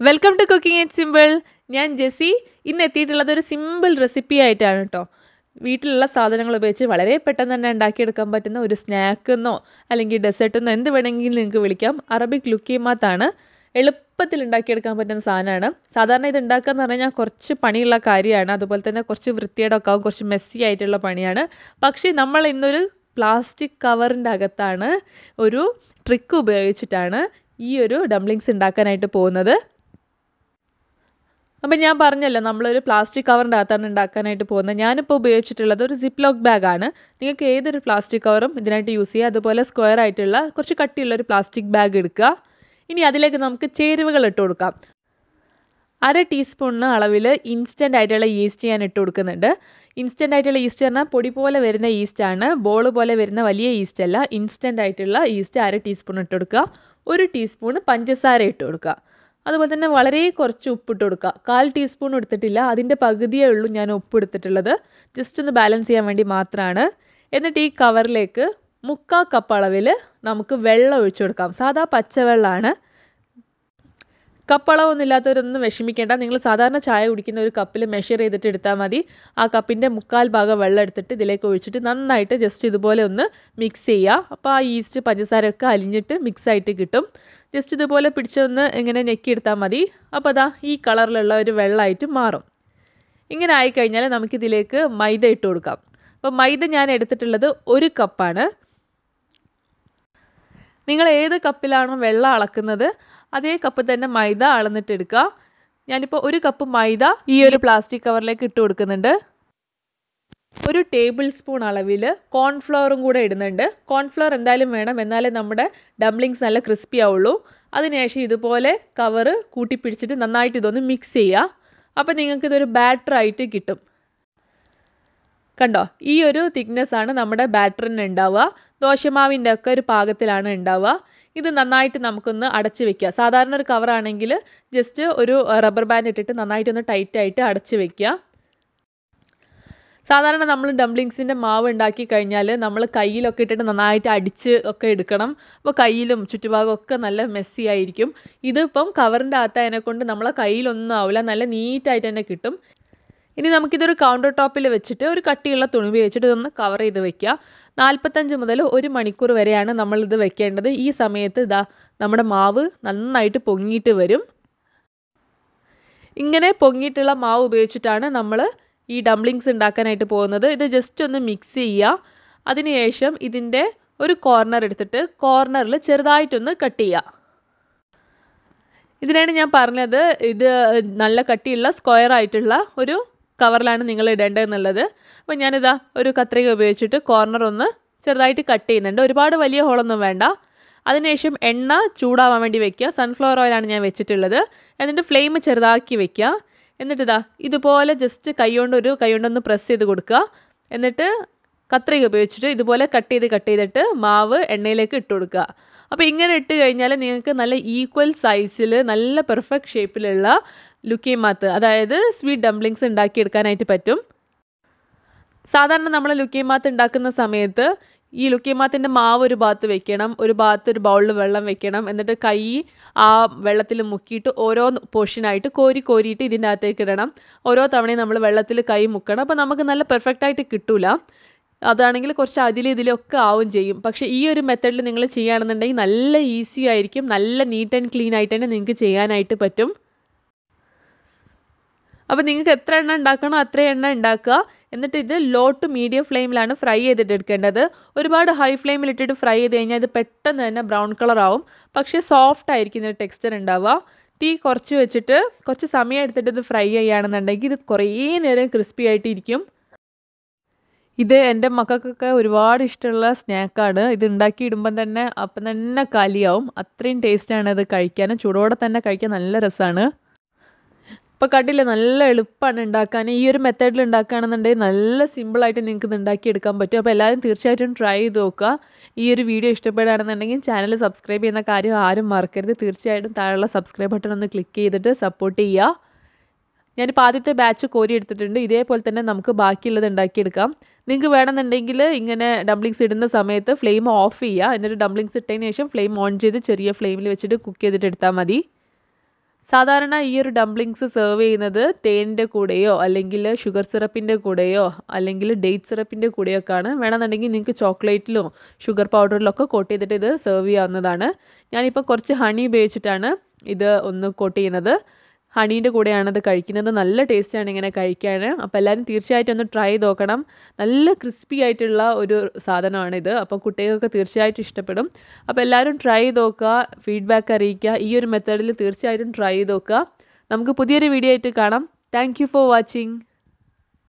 welcome to cooking it simple ഞാൻ ജെസ്സി ഇന്ന് എത്തിയിട്ടുള്ളത് ഒരു സിമ്പിൾ റെസിപ്പി ആയിട്ടാണ് കേട്ടോ വീട്ടിലുള്ള സാധനങ്ങൾ ഉപയോഗിച്ച് വളരെ പെട്ടെന്ന് തന്നെ ഉണ്ടാക്കിയെടുക്കാൻ പറ്റുന്ന ഒരു സ്നാക്കെന്നോ അല്ലെങ്കിൽ ഡെസേർട്ടെന്നോ എന്ത് വേണമെങ്കിലും നിങ്ങൾക്ക് വിളിക്കാം അറബിക് ലുക്കിമാത്താണ് എളുപ്പത്തിൽ ഉണ്ടാക്കിയെടുക്കാൻ പറ്റുന്ന സാധനമാണ് സാധാരണ ഇത് ഉണ്ടാക്കുക എന്ന് പറഞ്ഞാൽ കുറച്ച് പണിയുള്ള കാര്യമാണ് അതുപോലെ തന്നെ കുറച്ച് വൃത്തിയേടൊക്കെ ആവും കുറച്ച് മെസ്സി ആയിട്ടുള്ള പണിയാണ് പക്ഷേ നമ്മൾ ഇന്നൊരു പ്ലാസ്റ്റിക് കവറിൻ്റെ അകത്താണ് ഒരു ട്രിക്ക് ഉപയോഗിച്ചിട്ടാണ് ഈ ഒരു ഡംപ്ലിങ്സ് ഉണ്ടാക്കാനായിട്ട് പോകുന്നത് അപ്പം ഞാൻ പറഞ്ഞല്ലോ നമ്മളൊരു പ്ലാസ്റ്റിക് കവറിൻ്റെ അകത്താണ് ഉണ്ടാക്കാനായിട്ട് പോകുന്നത് ഞാനിപ്പോൾ ഉപയോഗിച്ചിട്ടുള്ളത് ഒരു സിപ്പ് ലോക്ക് ബാഗാണ് നിങ്ങൾക്ക് ഏതൊരു പ്ലാസ്റ്റിക് കവറും ഇതിനായിട്ട് യൂസ് ചെയ്യുക അതുപോലെ സ്ക്വയർ ആയിട്ടുള്ള കുറച്ച് കട്ടിയുള്ള ഒരു പ്ലാസ്റ്റിക് ബാഗ് എടുക്കുക ഇനി അതിലേക്ക് നമുക്ക് ചേരുവകൾ ഇട്ട് കൊടുക്കാം അര ടീസ്പൂണിന് അളവിൽ ഇൻസ്റ്റൻ്റ് ആയിട്ടുള്ള ഈസ്റ്റ് ഞാൻ ഇട്ട് കൊടുക്കുന്നുണ്ട് ഇൻസ്റ്റൻ്റ് ആയിട്ടുള്ള ഈസ്റ്റ് പറഞ്ഞാൽ പൊടി പോലെ വരുന്ന ഈസ്റ്റാണ് ബോൾ പോലെ വരുന്ന വലിയ ഈസ്റ്റ് അല്ല ഇൻസ്റ്റൻ്റ് ആയിട്ടുള്ള ഈസ്റ്റ് അര ടീസ്പൂൺ ഇട്ട് കൊടുക്കുക ഒരു ടീസ്പൂൺ പഞ്ചസാര ഇട്ട് കൊടുക്കുക അതുപോലെ തന്നെ വളരെ കുറച്ച് ഉപ്പിട്ട് കൊടുക്കുക കാൽ ടീസ്പൂൺ എടുത്തിട്ടില്ല അതിൻ്റെ പകുതിയേ ഉള്ളൂ ഞാൻ ഉപ്പ് എടുത്തിട്ടുള്ളത് ജസ്റ്റ് ഒന്ന് ബാലൻസ് ചെയ്യാൻ വേണ്ടി മാത്രമാണ് എന്നിട്ട് ഈ കവറിലേക്ക് മുക്കാ കപ്പ് അളവിൽ നമുക്ക് വെള്ളം ഒഴിച്ചു കൊടുക്കാം സാധാ പച്ചവെള്ളമാണ് കപ്പളവൊന്നും ഇല്ലാത്തവരൊന്നും വിഷമിക്കേണ്ട നിങ്ങൾ സാധാരണ ചായ കുടിക്കുന്ന ഒരു കപ്പിൽ മെഷർ ചെയ്തിട്ട് എടുത്താൽ മതി ആ കപ്പിൻ്റെ മുക്കാൽ ഭാഗം വെള്ളം എടുത്തിട്ട് ഇതിലേക്ക് ഒഴിച്ചിട്ട് നന്നായിട്ട് ജസ്റ്റ് ഇതുപോലെ ഒന്ന് മിക്സ് ചെയ്യുക അപ്പോൾ ആ ഈസ്റ്റ് പഞ്ചസാരയൊക്കെ അലിഞ്ഞിട്ട് മിക്സ് ആയിട്ട് കിട്ടും ജസ്റ്റ് ഇതുപോലെ പിടിച്ചൊന്ന് ഇങ്ങനെ ഞെക്കിയെടുത്താൽ മതി അപ്പോൾ അതാ ഈ കളറിലുള്ള ഒരു വെള്ളമായിട്ട് മാറും ഇങ്ങനെ ആയിക്കഴിഞ്ഞാൽ നമുക്കിതിലേക്ക് മൈദ ഇട്ട് കൊടുക്കാം അപ്പോൾ മൈദ ഞാൻ എടുത്തിട്ടുള്ളത് ഒരു കപ്പാണ് നിങ്ങൾ ഏത് കപ്പിലാണോ വെള്ളം അളക്കുന്നത് അതേ കപ്പ് തന്നെ മൈദ അളന്നിട്ട് എടുക്കുക ഞാനിപ്പോൾ ഒരു കപ്പ് മൈദ ഈ ഒരു പ്ലാസ്റ്റിക് കവറിലേക്ക് ഇട്ട് കൊടുക്കുന്നുണ്ട് ഒരു ടേബിൾ സ്പൂൺ അളവിൽ കോൺഫ്ലവറും കൂടെ ഇടുന്നുണ്ട് കോൺഫ്ലവർ എന്തായാലും വേണം എന്നാലേ നമ്മുടെ ഡംപ്ലിങ്സ് നല്ല ക്രിസ്പി ആവുള്ളൂ അതിനുശേഷം ഇതുപോലെ കവറ് കൂട്ടിപ്പിടിച്ചിട്ട് നന്നായിട്ട് ഇതൊന്ന് മിക്സ് ചെയ്യുക അപ്പോൾ നിങ്ങൾക്ക് ഇതൊരു ബാറ്റർ ആയിട്ട് കിട്ടും കണ്ടോ ഈ ഒരു തിക്നെസ് ആണ് നമ്മുടെ ബാറ്ററിന് ഉണ്ടാവുക ദോശമാവിൻ്റെ ഒക്കെ ഒരു പാകത്തിലാണ് ഉണ്ടാവുക ഇത് നന്നായിട്ട് നമുക്കൊന്ന് അടച്ച് വെക്കുക സാധാരണ ഒരു കവറാണെങ്കിൽ ജസ്റ്റ് ഒരു റബ്ബർ ബാൻഡ് ഇട്ടിട്ട് നന്നായിട്ടൊന്ന് ടൈറ്റായിട്ട് അടച്ച് വെക്കുക സാധാരണ നമ്മൾ ഡംപ്ലിങ്സിൻ്റെ മാവ് ഉണ്ടാക്കി കഴിഞ്ഞാൽ നമ്മൾ കയ്യിലൊക്കെ ഇട്ടിട്ട് നന്നായിട്ട് അടിച്ച് ഒക്കെ എടുക്കണം അപ്പോൾ കയ്യിലും ചുറ്റുഭാഗം ഒക്കെ നല്ല മെസ്സി ആയിരിക്കും ഇതിപ്പം കവറിൻ്റെ അകത്തായതിനെ കൊണ്ട് നമ്മളെ കയ്യിലൊന്നും ആവില്ല നല്ല നീറ്റായിട്ട് തന്നെ കിട്ടും ഇനി നമുക്കിതൊരു കൗണ്ടർ ടോപ്പിൽ വെച്ചിട്ട് ഒരു കട്ടിയുള്ള തുണി വെച്ചിട്ട് ഇതൊന്ന് കവർ ചെയ്ത് വെക്കുക നാൽപ്പത്തഞ്ച് മുതൽ ഒരു മണിക്കൂർ വരെയാണ് നമ്മളിത് വെക്കേണ്ടത് ഈ സമയത്ത് ഇതാ നമ്മുടെ മാവ് നന്നായിട്ട് പൊങ്ങിയിട്ട് വരും ഇങ്ങനെ പൊങ്ങിയിട്ടുള്ള മാവ് ഉപയോഗിച്ചിട്ടാണ് നമ്മൾ ഈ ഡംപ്ലിങ്സ് ഉണ്ടാക്കാനായിട്ട് പോകുന്നത് ഇത് ജസ്റ്റ് ഒന്ന് മിക്സ് ചെയ്യുക അതിനുശേഷം ഇതിൻ്റെ ഒരു കോർണർ എടുത്തിട്ട് കോർണറിൽ ചെറുതായിട്ടൊന്ന് കട്ട് ചെയ്യുക ഇതിനാണ് ഞാൻ പറഞ്ഞത് ഇത് നല്ല കട്ടിയുള്ള സ്ക്വയർ ആയിട്ടുള്ള ഒരു കവറിലാണ് നിങ്ങൾ ഇടേണ്ടതെന്നുള്ളത് അപ്പോൾ ഞാനിതാ ഒരു കത്രിക ഉപയോഗിച്ചിട്ട് കോർണർ ഒന്ന് ചെറുതായിട്ട് കട്ട് ചെയ്യുന്നുണ്ട് ഒരുപാട് വലിയ ഹോളൊന്നും വേണ്ട അതിനുശേഷം എണ്ണ ചൂടാവാൻ വേണ്ടി വെക്കുക സൺഫ്ലവർ ഓയിലാണ് ഞാൻ വെച്ചിട്ടുള്ളത് എന്നിട്ട് ഫ്ലെയിം ചെറുതാക്കി വെക്കുക എന്നിട്ട് ഇതാ ഇതുപോലെ ജസ്റ്റ് കൈകൊണ്ട് ഒരു കൈകൊണ്ടൊന്ന് പ്രസ് ചെയ്ത് കൊടുക്കുക എന്നിട്ട് കത്രിക ഉപയോഗിച്ചിട്ട് ഇതുപോലെ കട്ട് ചെയ്ത് കട്ട് ചെയ്തിട്ട് മാവ് എണ്ണയിലേക്ക് ഇട്ട് കൊടുക്കുക അപ്പോൾ ഇങ്ങനെ ഇട്ട് കഴിഞ്ഞാൽ നിങ്ങൾക്ക് നല്ല ഈക്വൽ സൈസിൽ നല്ല പെർഫെക്റ്റ് ഷേപ്പിലുള്ള ലുക്കിമാത്ത് അതായത് സ്വീറ്റ് ഡംപ്ലിങ്സ് ഉണ്ടാക്കിയെടുക്കാനായിട്ട് പറ്റും സാധാരണ നമ്മൾ ലുക്കിമാത്ത് ഉണ്ടാക്കുന്ന സമയത്ത് ഈ ലുക്കിമാത്തിൻ്റെ മാവ് ഒരു ഭാഗത്ത് വെക്കണം ഒരു ഭാഗത്ത് ഒരു ബൗളിൽ വെള്ളം വെക്കണം എന്നിട്ട് കൈ ആ വെള്ളത്തിൽ മുക്കിയിട്ട് ഓരോ പോർഷനായിട്ട് കോരി കോരിയിട്ട് ഇതിൻ്റെ അകത്തേക്ക് ഇടണം ഓരോ തവണയും നമ്മൾ വെള്ളത്തിൽ കൈ മുക്കണം അപ്പോൾ നമുക്ക് നല്ല പെർഫെക്റ്റ് ആയിട്ട് കിട്ടൂല അതാണെങ്കിൽ കുറച്ച് അതിലും ഇതിലൊക്കെ ആവും ചെയ്യും പക്ഷേ ഈ ഒരു മെത്തഡിൽ നിങ്ങൾ ചെയ്യുകയാണെന്നുണ്ടെങ്കിൽ നല്ല ഈസി ആയിരിക്കും നല്ല നീറ്റ് ആൻഡ് ക്ലീൻ ആയിട്ട് തന്നെ നിങ്ങൾക്ക് ചെയ്യാനായിട്ട് പറ്റും അപ്പോൾ നിങ്ങൾക്ക് എത്ര എണ്ണ ഉണ്ടാക്കണോ അത്ര എണ്ണ ഉണ്ടാക്കുക എന്നിട്ട് ഇത് ലോ ടു മീഡിയം ഫ്ലെയിമിലാണ് ഫ്രൈ ചെയ്തിട്ട് എടുക്കേണ്ടത് ഒരുപാട് ഹൈ ഫ്ലെയിമിൽ ഇട്ടിട്ട് ഫ്രൈ ചെയ്ത് കഴിഞ്ഞാൽ ഇത് പെട്ടെന്ന് തന്നെ ബ്രൗൺ കളർ ആവും പക്ഷേ സോഫ്റ്റ് ആയിരിക്കും ഇതിൻ്റെ ടെക്സ്ചർ ഉണ്ടാവുക തീ കുറച്ച് വെച്ചിട്ട് കുറച്ച് സമയം എടുത്തിട്ട് ഇത് ഫ്രൈ ചെയ്യുകയാണെന്നുണ്ടെങ്കിൽ ഇത് കുറേ നേരം ക്രിസ്പി ആയിട്ടിരിക്കും ഇത് എൻ്റെ മക്കൾക്കൊക്കെ ഒരുപാട് ഇഷ്ടമുള്ള സ്നാക്കാണ് ഇത് ഉണ്ടാക്കി ഇടുമ്പം തന്നെ അപ്പം തന്നെ കാലിയാവും അത്രയും ടേസ്റ്റാണ് ഇത് കഴിക്കാൻ ചൂടോടെ തന്നെ കഴിക്കാൻ നല്ല രസമാണ് ഇപ്പോൾ കണ്ടില്ല നല്ല എളുപ്പമാണ് ഉണ്ടാക്കാൻ ഈ ഒരു മെത്തേഡിൽ ഉണ്ടാക്കുകയാണെന്നുണ്ടെങ്കിൽ നല്ല സിമ്പിളായിട്ട് നിങ്ങൾക്ക് ഇത് ഉണ്ടാക്കിയെടുക്കാൻ പറ്റും അപ്പോൾ എല്ലാവരും തീർച്ചയായിട്ടും ട്രൈ ചെയ്ത് നോക്കുക ഈ ഒരു വീഡിയോ ഇഷ്ടപ്പെടുകയാണെന്നുണ്ടെങ്കിൽ ചാനൽ സബ്സ്ക്രൈബ് ചെയ്യുന്ന കാര്യം ആരും മറക്കരുത് തീർച്ചയായിട്ടും താഴെയുള്ള സബ്സ്ക്രൈബ് ബട്ടൺ ഒന്ന് ക്ലിക്ക് ചെയ്തിട്ട് സപ്പോർട്ട് ചെയ്യുക ഞാനിപ്പോൾ ആദ്യത്തെ ബാച്ച് കോരി എടുത്തിട്ടുണ്ട് ഇതേപോലെ തന്നെ നമുക്ക് ബാക്കിയുള്ളത് ഉണ്ടാക്കിയെടുക്കാം നിങ്ങൾക്ക് വേണമെന്നുണ്ടെങ്കിൽ ഇങ്ങനെ ഡംപ്ലിങ്സ് ഇടുന്ന സമയത്ത് ഫ്ലെയിം ഓഫ് ചെയ്യുക എന്നിട്ട് ഡംപ്ലിങ്സ് ഇട്ടതിന് ശേഷം ഫ്ലെയിം ഓൺ ചെയ്ത് ചെറിയ ഫ്ലെയിമിൽ വെച്ചിട്ട് കുക്ക് ചെയ്തിട്ട് എടുത്താൽ മതി സാധാരണ ഈ ഒരു ഡംപ്ലിങ്സ് സെർവ് ചെയ്യുന്നത് തേനിൻ്റെ കൂടെയോ അല്ലെങ്കിൽ ഷുഗർ സിറപ്പിൻ്റെ കൂടെയോ അല്ലെങ്കിൽ ഡേറ്റ് സിറപ്പിൻ്റെ കൂടെയൊക്കെയാണ് വേണമെന്നുണ്ടെങ്കിൽ നിങ്ങൾക്ക് ചോക്ലേറ്റിലോ ഷുഗർ പൗഡറിലോ ഒക്കെ കോട്ട് ചെയ്തിട്ട് ഇത് സെർവ് ചെയ്യാവുന്നതാണ് ഞാനിപ്പോൾ കുറച്ച് ഹണി ഉപയോഗിച്ചിട്ടാണ് ഇത് ഒന്ന് കോട്ട് ചെയ്യുന്നത് ഹണീൻ്റെ കൂടെയാണ് ഇത് കഴിക്കുന്നത് നല്ല ടേസ്റ്റാണ് ഇങ്ങനെ കഴിക്കാൻ അപ്പോൾ എല്ലാവരും തീർച്ചയായിട്ടും ഒന്ന് ട്രൈ ചെയ്ത് നോക്കണം നല്ല ക്രിസ്പി ആയിട്ടുള്ള ഒരു സാധനമാണിത് അപ്പോൾ കുട്ടികൾക്ക് തീർച്ചയായിട്ടും ഇഷ്ടപ്പെടും അപ്പോൾ എല്ലാവരും ട്രൈ ചെയ്ത് നോക്കുക ഫീഡ്ബാക്ക് അറിയിക്കുക ഈ ഒരു മെത്തേഡിൽ തീർച്ചയായിട്ടും ട്രൈ ചെയ്ത് നോക്കുക നമുക്ക് പുതിയൊരു വീഡിയോ ആയിട്ട് കാണാം താങ്ക് ഫോർ വാച്ചിങ്